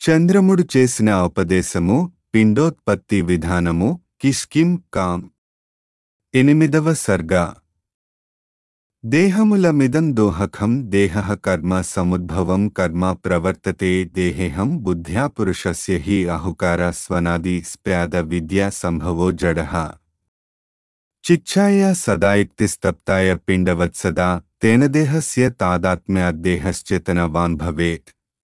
చంద్రముడు చేసిన ఉపదేశము పిండోత్పత్తి విధానము కిష్కిం కాం ఎనిమిదవ సర్గ దేహములమిదం దోహకం దేహ కర్మ సముద్భవం కర్మ ప్రవర్తతే దేహేహం బుద్ధ్యా పురుషస్య హి అహుకార స్వనాది స్ప్యాద విద్యా సంభవో జడః చిచ్ఛాయ సదాయుక్తిస్తప్తాయ పిండవత్సదా తేన దేహస్య తాదాత్మ్యాద్దేహశ్చేతనవాన్ భవేత్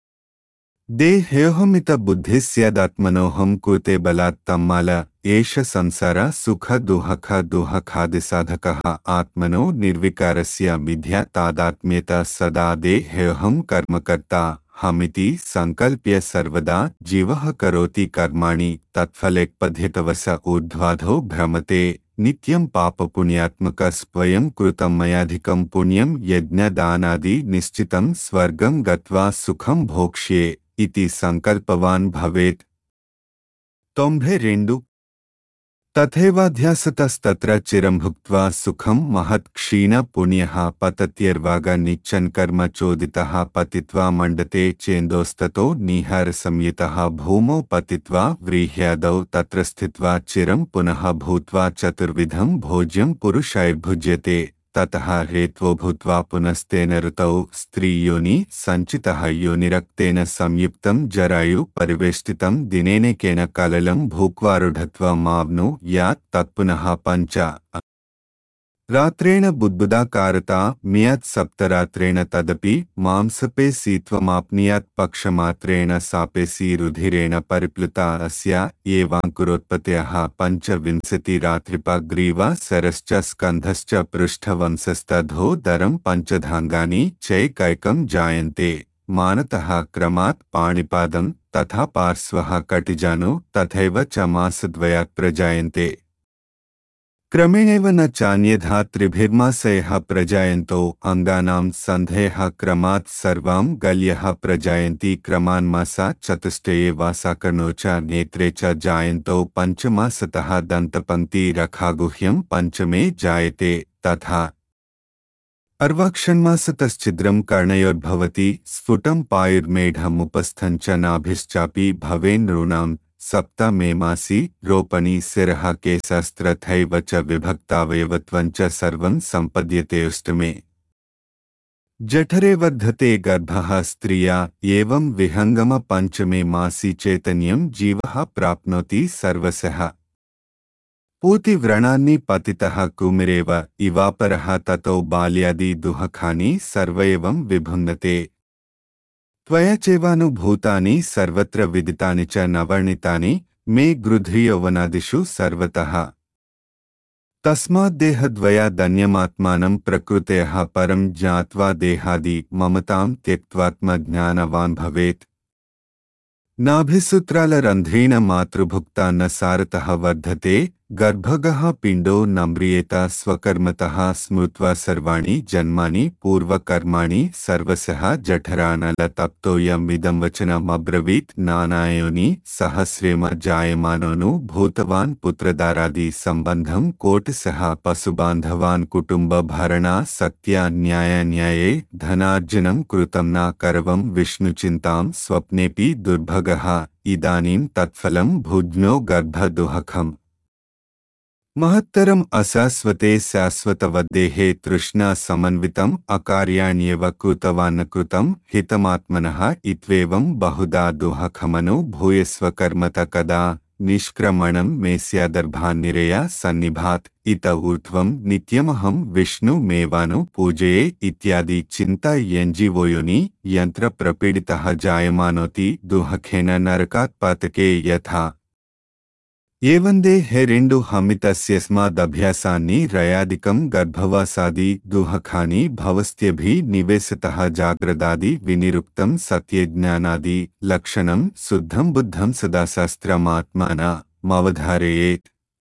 దేహేహమిత బుద్ధిస్యాదాత్మనోహం కృతే బలాత్ తమ్మాల ఏష సంసార సుఖ దుహఖ దుహఖాది సాధక ఆత్మనో నిర్వికారస్య మిథ్యా తాదాత్మ్యత సదా దేహేహం కర్మకర్త హమితి సంకల్ప్య సర్వదా జీవః కరోతి కర్మాణి తత్ఫలేక్పథ్యతవస ఊర్ధ్వాధో భ్రమతే నిత్యం పాపపుణ్యాత్మక స్వయం కృతం మయాధికం పుణ్యం యజ్ఞదానాది నిశ్చితం స్వర్గం గత్వా సుఖం భోక్ష్యే ఇతి సంకల్పవాన్ భవేత్ తొంభై రెండు తథైవాధ్యాసతస్తత్ర చిరం భుక్త్వా సుఖం మహత్ క్షీణ పుణ్యః పతత్యర్వాగ నిచ్చన్ కర్మ చోదితః పతిత్వా మండతే చేందోస్తతో నిహార సంయుతః భూమౌ పతిత్వా వ్రీహ్యాదౌ తత్ర స్థిత్వా చిరం పునః భూత్వా చతుర్విధం భోజ్యం పురుషైర్భుజ్యతే తతః హేత్వో భూత్వా పునస్తేన ఋతౌ స్త్రీయోని సంచితః యోనిరక్తేన సంయుక్తం జరాయు పరివేష్టితం దినేనేకేన కలలం భూక్వారుఢత్వమావ్ను యాత్ తత్పునః పంచ రాత్రేణ బుద్బుదాకారత మియత్ సప్తరాత్రేణ తదపి మాంసపేసీత్వమాప్నియత్ పక్షమాత్రేణ సాపేసి రుధిరేణ పరిప్లుత అస్య ఏవాంకురోత్పత్యః పంచవింశతిరాత్రిపగ్రీవ శరశ్చ స్కంధశ్చ పృష్ఠవంశస్తధో దరం పంచధాంగాని చైకైకం జాయంతే మానతః క్రమాత్ పాణిపాదం తథా పార్శ్వः కటిజాను తథైవ చ మాసద్వయాత్ ప్రజాయంతే క్రమేణైవ న చాన్యథా త్రిభిర్మాసయः ప్రజాయంతో అంగానాం సంధేః క్రమాత్ సర్వాం గల్యः ప్రజాయంతి క్రమాన్మాసా చతుష్టయే వాసాకర్ణో చ నేత్రే చ జాయంతో పంచమాసతः దంతపంక్తి రఖాగుహ్యం పంచమే జాయతే తథా अर्वाक्षन्मासतश्छिद्रं कर्णयोर्भवति स्फुटं पायुर्मेढमुपस्थं च नाभिश्चापि भवेन्नॄणां सप्त मे मासि रोपणी शिरः केशस्त्रथैव च विभक्तावयवत्वं च सर्वं सम्पद्यते अष्टमे जठरे वर्धते गर्भः स्त्रिया एवं विहङ्गमपञ्चमे मासि चैतन्यं जीवः प्राप्नोति सर्वशः पूतिव्रणानि पतितः कुमिरेव इवापरः ततो बाल्यादि दुहखानि सर्व एवं विभुन्नते त्वया चैवानुभूतानि सर्वत्र विदितानि च नवर्णितानि मे गृध्रियौवनादिषु सर्वतः तस्माद्देहद्वया दन्यमात्मानं प्रकृतयः परं ज्ञात्वा देहादि ममतां त्यक्त्वात्मज्ञानवान् भवेत् नाभिसूत्रालरन्ध्रेण मातृभुक्ता न सारतः वर्धते गर्भगः पिण्डो न म्रियेत स्वकर्मतः स्मृत्वा सर्वाणि जन्मानि पूर्वकर्माणि सर्वशः जठरानलतप्तोऽयमिदं वचनमब्रवीत् नानायोनि सहस्रेम जायमानोनु भूतवान् पुत्रदारादि सम्बन्धं कोटिसः पशुबान्धवान् कुटुम्बभरणा सत्या न्यायान्याये धनार्जनं कृतं न करवं विष्णुचिन्तां स्वप्नेऽपि दुर्भगः इदानीं तत्फलं भुज्ञो गर्भदुहखम् महत्तरम् अशाश्वते शाश्वतवद्देहे तृष्णा समन्वितम् अकार्याण्येव कृतवान् कृतं हितमात्मनः इत्वेवं बहुधा दुःखमनु भूयस्वकर्मत कदा निष्क्रमणं मे स्यादर्भान्निरया सन्निभात् इत ऊर्ध्वं नित्यमहं विष्णुमेवानु पूजये इत्यादि चिन्ता यञ्जीवोयुनि यन्त्रप्रपीडितः जायमानोति दुःखेन नरकात्पातके यथा ఏవందే హే రెండు హమితస్యస్మాదభ్యాసాన్ని రయాదికం గర్భవాసాది దుహఖాని భవస్త్యభి నివేశతః జాగ్రదాది వినిరుక్తం సత్యజ్ఞానాది లక్షణం శుద్ధం బుద్ధం సదా శాస్త్రమాత్మాన మవధారయేత్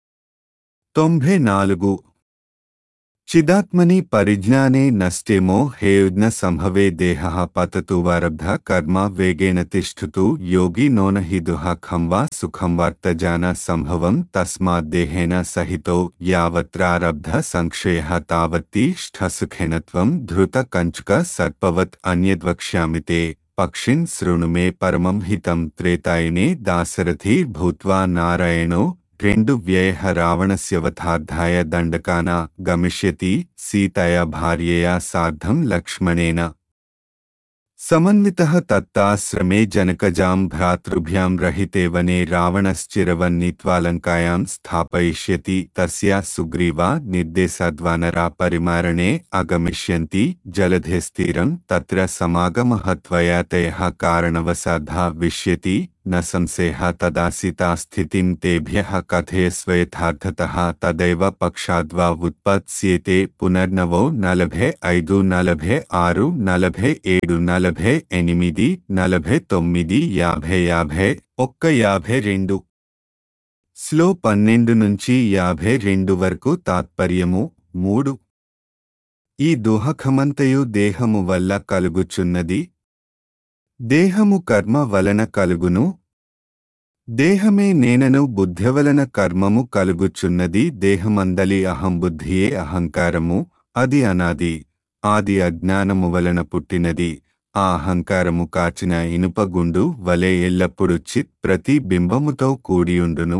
తొంభై నాలుగు చిదాత్మని పరిజ్ఞానే నష్టేమో హేయుజ్ఞ సంభవే దేహ పతతు వారబ్ధ కర్మ వేగేన తిష్ఠుతు యోగి నోన హి దుఃఖం వా సుఖం వార్తజాన సంభవం తస్మాద్దేహేన సహితో యావత్రారబ్ధ సంక్షయ తావత్తి ష్ఠసుఖేన త్వం ధృత కంచుక సర్పవత్ అన్యద్వక్ష్యామి తే పక్షిన్ శృణు మే పరమం హితం త్రేతాయనే దాశరథీర్భూత్వా నారాయణో రెండు వ్యయ రావణస్య వధార్థాయ దండకాన గమిష్యతి సీతయ భార్యయా సార్ధం లక్ష్మణేన సమన్వితః తత్తాశ్రమే జనకజాం భ్రాతృభ్యాం రహితే వనే రావణశ్చిరవన్నిత్వాలంకాయాం స్థాపయిష్యతి తస్యా సుగ్రీవా నిర్దేశాద్వానరా పరిమారణే అగమిష్యంతి జలధేస్థిరం తత్ర సమాగమః త్వయా తయః కారణవసాధా విష్యతి న సంశేహ తదాసితా స్థితిం తేభ్యः కథయస్వయథార్థతः తదైవ పక్షాద్వా ఉత్పత్స్యేతే పునర్నవో నలభై ఐదు నలభై ఆరు నలభై ఏడు నలభై ఎనిమిది నలభై తొమ్మిది యాభై యాభై ఒక్క యాభై రెండు స్లో పన్నెండు నుంచి యాభై రెండు వరకు తాత్పర్యము మూడు ఈ దుహఖమంతయు దేహము వల్ల కలుగుచున్నది దేహము కర్మ వలన కలుగును దేహమే నేనను బుద్ధి వలన కర్మము కలుగుచున్నది దేహమందలి అహంబుద్ధియే అహంకారము అది అనాది ఆది అజ్ఞానము వలన పుట్టినది ఆ అహంకారము కాచిన ఇనుపగుండు వలె ఎల్లప్పుడు చిత్ ప్రతి బింబముతో కూడియుండును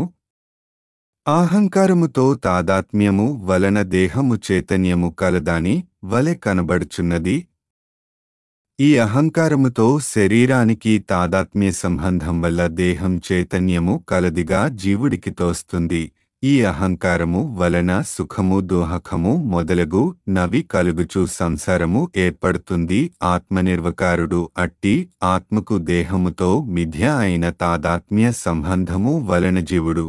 అహంకారముతో తాదాత్మ్యము వలన దేహము చైతన్యము కలదాని వలె కనబడుచున్నది ఈ అహంకారముతో శరీరానికి తాదాత్మ్య సంబంధం వల్ల దేహం చైతన్యము కలదిగా జీవుడికి తోస్తుంది ఈ అహంకారము వలన సుఖము దోహకము మొదలగు నవి కలుగుచు సంసారము ఏర్పడుతుంది ఆత్మనిర్వకారుడు అట్టి ఆత్మకు దేహముతో మిథ్య అయిన తాదాత్మ్య సంబంధము వలన జీవుడు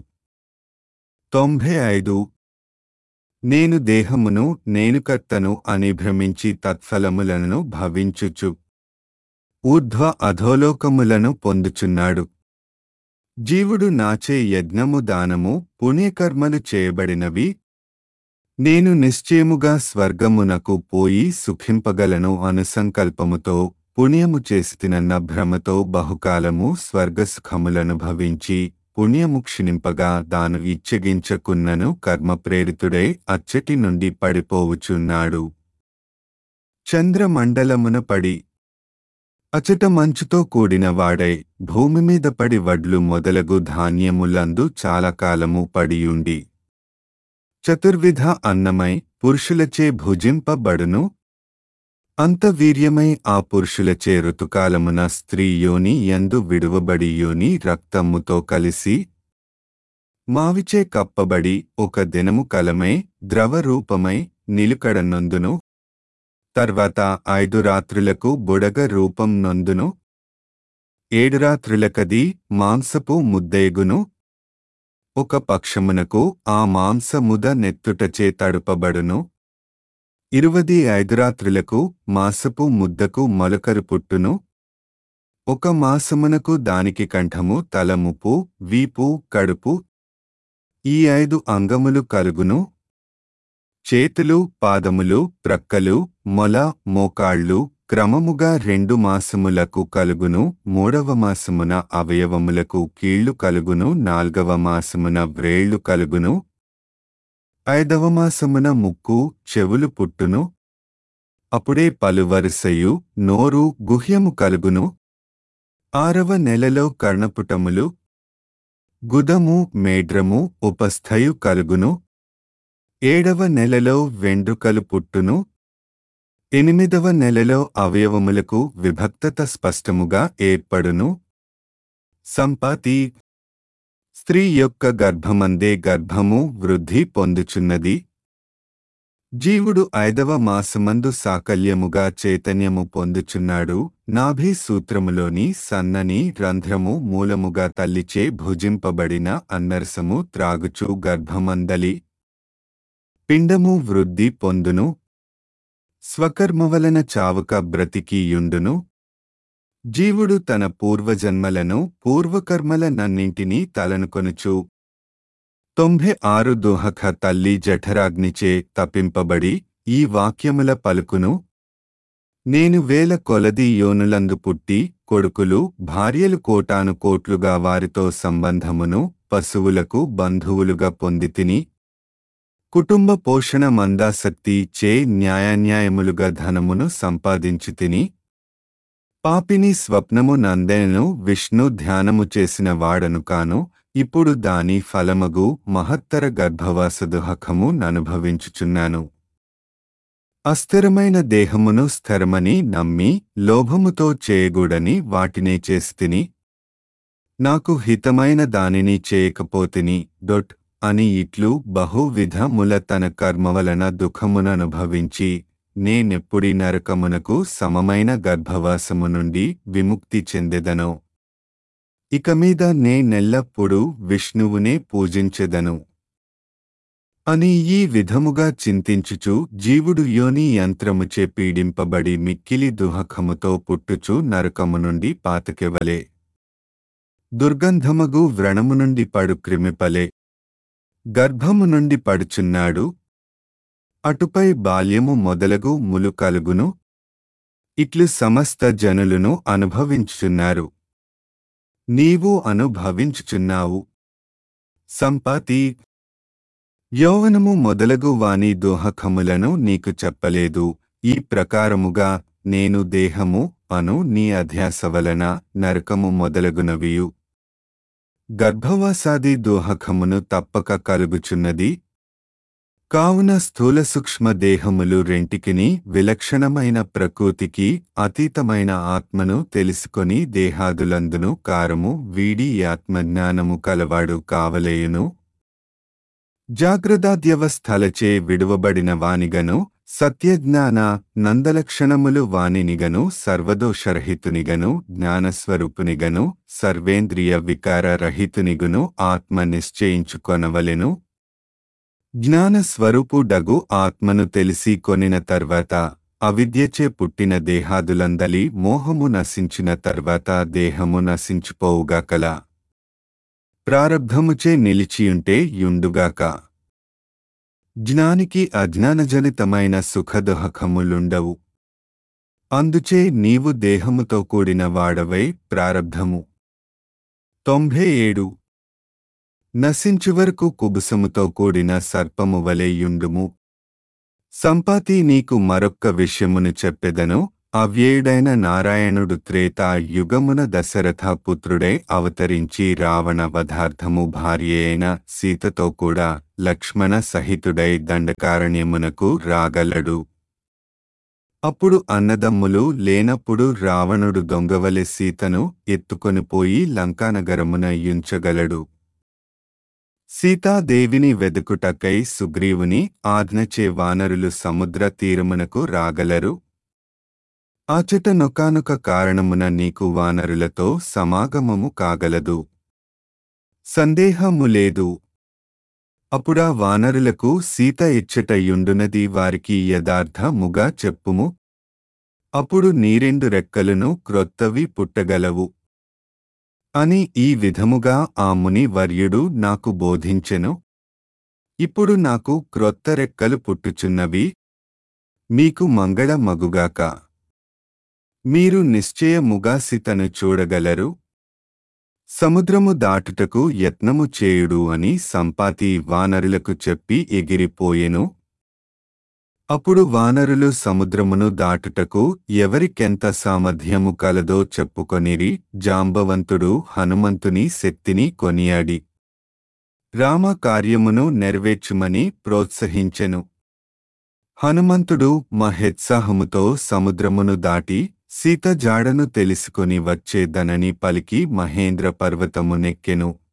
తొంభై ఐదు నేను దేహమును నేను కర్తను అని భ్రమించి తత్ఫలములను భవించుచు ఊర్ధ్వ అధోలోకములను పొందుచున్నాడు జీవుడు నాచే యజ్ఞము దానము పుణ్యకర్మలు చేయబడినవి నేను నిశ్చయముగా స్వర్గమునకు పోయి సుఖింపగలను అనుసంకల్పముతో పుణ్యము చేసినన్న భ్రమతో బహుకాలము స్వర్గసుఖములను భవించి పుణ్యము క్షిణింపగా దాను ఇచ్చగించకున్నను కర్మప్రేరితుడై అచ్చటి నుండి పడిపోవుచున్నాడు చంద్రమండలమున పడి అచట మంచుతో కూడిన వాడై భూమి మీద పడి వడ్లు మొదలగు ధాన్యములందు చాలా కాలము పడియుండి చతుర్విధ అన్నమై పురుషులచే భుజింపబడును అంత వీర్యమై ఆ పురుషులచే ఋతుకాలమున స్త్రీ యోని యందు విడువబడి యోని రక్తముతో కలిసి మావిచే కప్పబడి ఒక దినము కలమై ద్రవరూపమై నిలుకడనొందును తర్వాత ఐదు రాత్రులకు బుడగ రూపం నొందును ఏడు రాత్రులకది మాంసపు ముద్దెగును ఒక పక్షమునకు ఆ మాంసముద నెత్తుటచే తడుపబడును ఇరువది ఐదు రాత్రులకు మాసపు ముద్దకు మొలకరు పుట్టును ఒక మాసమునకు దానికి కంఠము తలముపు వీపు కడుపు ఈ ఐదు అంగములు కలుగును చేతులు పాదములు ప్రక్కలు మొల మోకాళ్ళు క్రమముగా రెండు మాసములకు కలుగును మూడవ మాసమున అవయవములకు కీళ్లు కలుగును నాల్గవ మాసమున వ్రేళ్లు కలుగును ఐదవ మాసమున ముక్కు చెవులు పుట్టును అప్పుడే పలువరుసయు నోరు గుహ్యము కలుగును ఆరవ నెలలో కర్ణపుటములు గుదము మేడ్రము ఉపస్థయు కలుగును ఏడవ నెలలో వెండ్రుకలు పుట్టును ఎనిమిదవ నెలలో అవయవములకు విభక్తత స్పష్టముగా ఏర్పడును సంపాతి స్త్రీ యొక్క గర్భమందే గర్భము వృద్ధి పొందుచున్నది జీవుడు ఐదవ మాసమందు సాకల్యముగా చైతన్యము పొందుచున్నాడు నాభి సూత్రములోని సన్నని రంధ్రము మూలముగా తల్లిచే భుజింపబడిన అన్నరసము త్రాగుచు గర్భమందలి పిండము వృద్ధి పొందును స్వకర్మ వలన చావుక బ్రతికియుండును జీవుడు తన పూర్వజన్మలను పూర్వకర్మల నన్నింటినీ తలనుకొనుచు తొంభై ఆరు దోహక తల్లి జఠరాగ్నిచే తప్పింపబడి ఈ వాక్యముల పలుకును నేను వేల కొలది యోనులందు పుట్టి కొడుకులు భార్యలు కోటాను కోట్లుగా వారితో సంబంధమును పశువులకు బంధువులుగా పొందితిని కుటుంబ పోషణ మందాసక్తి చే న్యాయాన్యాయములుగా ధనమును సంపాదించి తిని పాపిని స్వప్నము నందెను విష్ణు ధ్యానము చేసిన వాడను కాను ఇప్పుడు దాని ఫలమగు మహత్తర గర్భవాసదుహకము ననుభవించుచున్నాను అస్థిరమైన దేహమును స్థిరమని నమ్మి లోభముతో చేయగూడని వాటినే చేస్తిని నాకు హితమైన దానిని చేయకపోతిని డొట్ అని ఇట్లు బహువిధముల తన కర్మవలన దుఃఖముననుభవించి నేనెప్పుడి నరకమునకు సమమైన గర్భవాసము నుండి విముక్తి చెందెదనో ఇక మీద నేనెల్లప్పుడూ విష్ణువునే పూజించెదను అని ఈ విధముగా చింతించుచు జీవుడు యోని యంత్రముచే పీడింపబడి మిక్కిలి దుహకముతో పుట్టుచు నరకము నుండి పాతకెవలే దుర్గంధమగు వ్రణము నుండి పడు క్రిమిపలే గర్భము నుండి పడుచున్నాడు అటుపై బాల్యము మొదలగు ములు కలుగును ఇట్లు సమస్త జనులను అనుభవించుచున్నారు నీవు అనుభవించుచున్నావు సంపాతి యౌవనము మొదలగు వాని దోహకములను నీకు చెప్పలేదు ఈ ప్రకారముగా నేను దేహము అను నీ అధ్యాస వలన నరకము మొదలగునవియు గర్భవాసాది దోహకమును తప్పక కలుగుచున్నది కావున స్థూల సూక్ష్మ దేహములు రెంటికిని విలక్షణమైన ప్రకృతికి అతీతమైన ఆత్మను తెలుసుకొని దేహాదులందును కారము వీడి ఈ ఆత్మజ్ఞానము కలవాడు కావలేయును జాగ్రత్తాద్యవస్థలచే విడువబడిన వానిగను సత్యజ్ఞాన నందలక్షణములు వానినిగను సర్వదోషరహితునిగను జ్ఞానస్వరూపునిగను సర్వేంద్రియ వికార రహితునిగును ఆత్మ నిశ్చయించుకొనవలెను జ్ఞానస్వరూపుడగు ఆత్మను తెలిసి కొనిన తర్వాత అవిద్యచే పుట్టిన దేహాదులందలి మోహము నశించిన తర్వాత దేహము నశించిపోవుగాకల ప్రారబ్ధముచే నిలిచియుంటే యుండుగాక జ్ఞానికి అజ్ఞానజనితమైన సుఖదుహకములుండవు అందుచే నీవు దేహముతో కూడిన వాడవై ప్రారబ్ధము తొంభై ఏడు నశించువరకు కుబుసముతో కూడిన సర్పము వలె యుండుము సంపాతి నీకు మరొక్క విషయమును చెప్పెదను అవ్యేయుడైన నారాయణుడు త్రేతా యుగమున దశరథ పుత్రుడై అవతరించి రావణ వధార్థము భార్య అయిన సీతతో కూడా లక్ష్మణ సహితుడై దండకారణ్యమునకు రాగలడు అప్పుడు అన్నదమ్ములు లేనప్పుడు రావణుడు దొంగవలె సీతను ఎత్తుకొని పోయి లంకానగరమున యుంచగలడు సీతాదేవిని వెదుకుటకై సుగ్రీవుని ఆజ్ఞచే వానరులు సముద్ర తీరమునకు రాగలరు ఆచట నొకానొక కారణమున నీకు వానరులతో సమాగమము కాగలదు సందేహము లేదు అప్పుడా వానరులకు సీత ఇచ్చట యుండునది వారికి యథార్థముగా చెప్పుము అప్పుడు నీరెండు రెక్కలను క్రొత్తవి పుట్టగలవు అని ఈ విధముగా ఆ ముని వర్యుడు నాకు బోధించెను ఇప్పుడు నాకు క్రొత్త రెక్కలు పుట్టుచున్నవి మీకు మంగళ మగుగాక మీరు నిశ్చయముగా సితను చూడగలరు సముద్రము దాటుటకు యత్నము చేయుడు అని సంపాతి వానరులకు చెప్పి ఎగిరిపోయెను అప్పుడు వానరులు సముద్రమును దాటుటకు ఎవరికెంత సామర్థ్యము కలదో చెప్పుకొనిరి జాంబవంతుడు హనుమంతుని శక్తిని కొనియాడి రామ కార్యమును నెరవేర్చుమని ప్రోత్సహించెను హనుమంతుడు మహెత్సాహముతో సముద్రమును దాటి సీత జాడను తెలుసుకొని వచ్చేదనని పలికి మహేంద్ర పర్వతమునెక్కెను